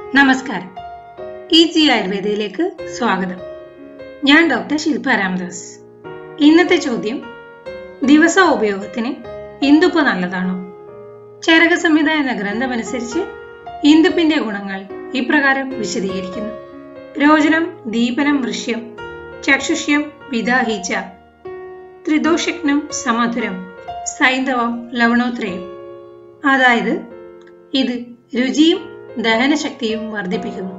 നമസ്കാരം ഈസി ആയുർവേദയിലേക്ക് സ്വാഗതം ഞാൻ ഡോക്ടർ ശില്പ രാമദാസ് ഇന്നത്തെ ചോദ്യം ദിവസ ഉപയോഗത്തിന് ഇന്ദുപ്പ് നല്ലതാണോ ചരക സംഹിത എന്ന ഗ്രന്ഥമനുസരിച്ച് ഇന്ദുപ്പിന്റെ ഗുണങ്ങൾ ഇപ്രകാരം വിശദീകരിക്കുന്നു രോചനം ദീപനം വൃഷ്യം ചക്ഷുഷ്യം വിദാഹീച്ച ത്രിദോഷജ്ഞം സമധുരം സൈന്ധവം ലവണോത്രയം അതായത് ഇത് രുചിയും ദഹനശക്തിയും വർദ്ധിപ്പിക്കുന്നു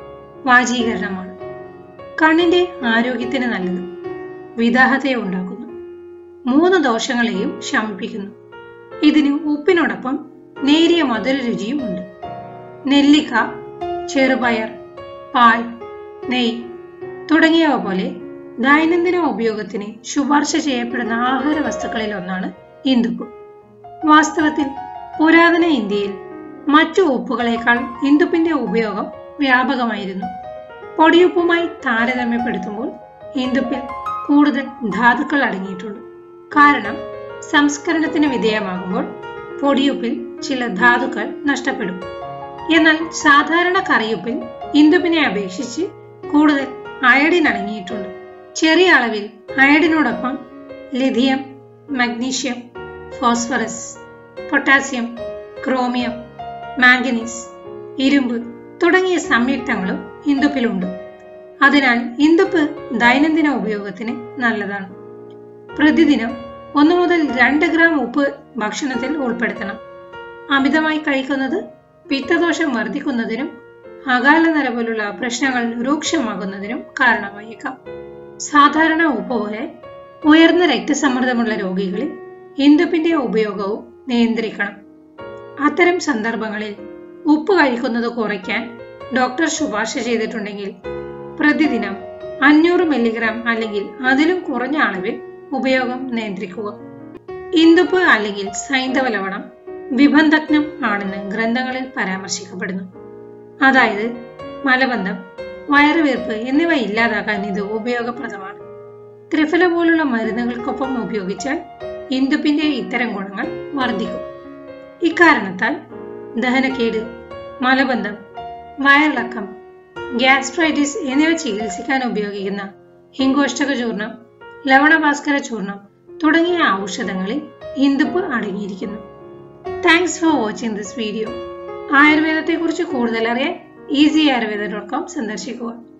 വാചീകരണമാണ് കണ്ണിന്റെ ആരോഗ്യത്തിന് നല്ലത് വിദാഹത്തെ ഉണ്ടാക്കുന്നു മൂന്ന് ദോഷങ്ങളെയും ശമിപ്പിക്കുന്നു ഇതിന് ഉപ്പിനോടൊപ്പം നേരിയ മധുര രുചിയും ഉണ്ട് നെല്ലിക്ക ചെറുപയർ പാൽ നെയ് തുടങ്ങിയവ പോലെ ദൈനംദിന ഉപയോഗത്തിന് ശുപാർശ ചെയ്യപ്പെടുന്ന ആഹാര വസ്തുക്കളിൽ ഒന്നാണ് ഇന്ദുപ്പ് വാസ്തവത്തിൽ പുരാതന ഇന്ത്യയിൽ മറ്റു ഉപ്പുകളേക്കാൾ ഇന്ദുപ്പിന്റെ ഉപയോഗം വ്യാപകമായിരുന്നു പൊടിയുപ്പുമായി താരതമ്യപ്പെടുത്തുമ്പോൾ ഇന്ദുപ്പിൽ കൂടുതൽ ധാതുക്കൾ അടങ്ങിയിട്ടുണ്ട് കാരണം സംസ്കരണത്തിന് വിധേയമാകുമ്പോൾ പൊടിയുപ്പിൽ ചില ധാതുക്കൾ നഷ്ടപ്പെടും എന്നാൽ സാധാരണ കറിയുപ്പിൽ ഇന്ദുപ്പിനെ അപേക്ഷിച്ച് കൂടുതൽ അയഡിൻ അടങ്ങിയിട്ടുണ്ട് ചെറിയ അളവിൽ അയഡിനോടൊപ്പം lithium magnesium phosphorus potassium chromium manganese ഇരുമ്പ് തുടങ്ങിയ സംയുക്തങ്ങളും ഇന്ദുപ്പിലുണ്ട് അതിനാൽ ഇന്ദുപ്പ് ദൈനംദിന ഉപയോഗത്തിന് നല്ലതാണ് പ്രതിദിനം ഒന്ന് മുതൽ രണ്ട് ഗ്രാം ഉപ്പ് ഭക്ഷണത്തിൽ ഉൾപ്പെടുത്തണം അമിതമായി കഴിക്കുന്നത് പിത്തദോഷം വർദ്ധിക്കുന്നതിനും അകാലനര പോലുള്ള പ്രശ്നങ്ങൾ രൂക്ഷമാകുന്നതിനും കാരണമായേക്കാം സാധാരണ ഉപ്പ് പോലെ ഉയർന്ന രക്തസമ്മർദ്ദമുള്ള രോഗികളിൽ ഇന്ദുപ്പിന്റെ ഉപയോഗവും നിയന്ത്രിക്കണം അത്തരം സന്ദർഭങ്ങളിൽ ഉപ്പ് കഴിക്കുന്നത് കുറയ്ക്കാൻ ഡോക്ടർ ശുപാർശ ചെയ്തിട്ടുണ്ടെങ്കിൽ പ്രതിദിനം അഞ്ഞൂറ് മില്ലിഗ്രാം അല്ലെങ്കിൽ അതിലും കുറഞ്ഞ അളവിൽ ഉപയോഗം നിയന്ത്രിക്കുക ഇന്ദുപ്പ് അല്ലെങ്കിൽ സൈന്ധവ ലവണം വിബന്ധജ്ഞം ആണെന്ന് ഗ്രന്ഥങ്ങളിൽ പരാമർശിക്കപ്പെടുന്നു അതായത് മലബന്ധം വയറുവീർപ്പ് എന്നിവ ഇല്ലാതാക്കാൻ ഇത് ഉപയോഗപ്രദമാണ് ത്രിഫല പോലുള്ള മരുന്നുകൾക്കൊപ്പം ഉപയോഗിച്ചാൽ ഇന്ദുപ്പിന്റെ ഇത്തരം ഗുണങ്ങൾ വർദ്ധിക്കും ഇക്കാരണത്താൽ ദഹനക്കേട് മലബന്ധം വയറിളക്കം ഗ്യാസ്ട്രൈറ്റിസ് എന്നിവ ചികിത്സിക്കാൻ ഉപയോഗിക്കുന്ന ഹിങ്കോഷ്ടക ചൂർണം ലവണഭാസ്കര ചൂർണം തുടങ്ങിയ ഔഷധങ്ങളിൽ ഇന്ദുപ്പ് അടങ്ങിയിരിക്കുന്നു thanks for watching this video ആയുർവേദത്തെക്കുറിച്ച് കൂടുതൽ അറിയാൻ ഈസി ആയുർവേദ ഡോട്ട് കോം സന്ദർശിക്കുക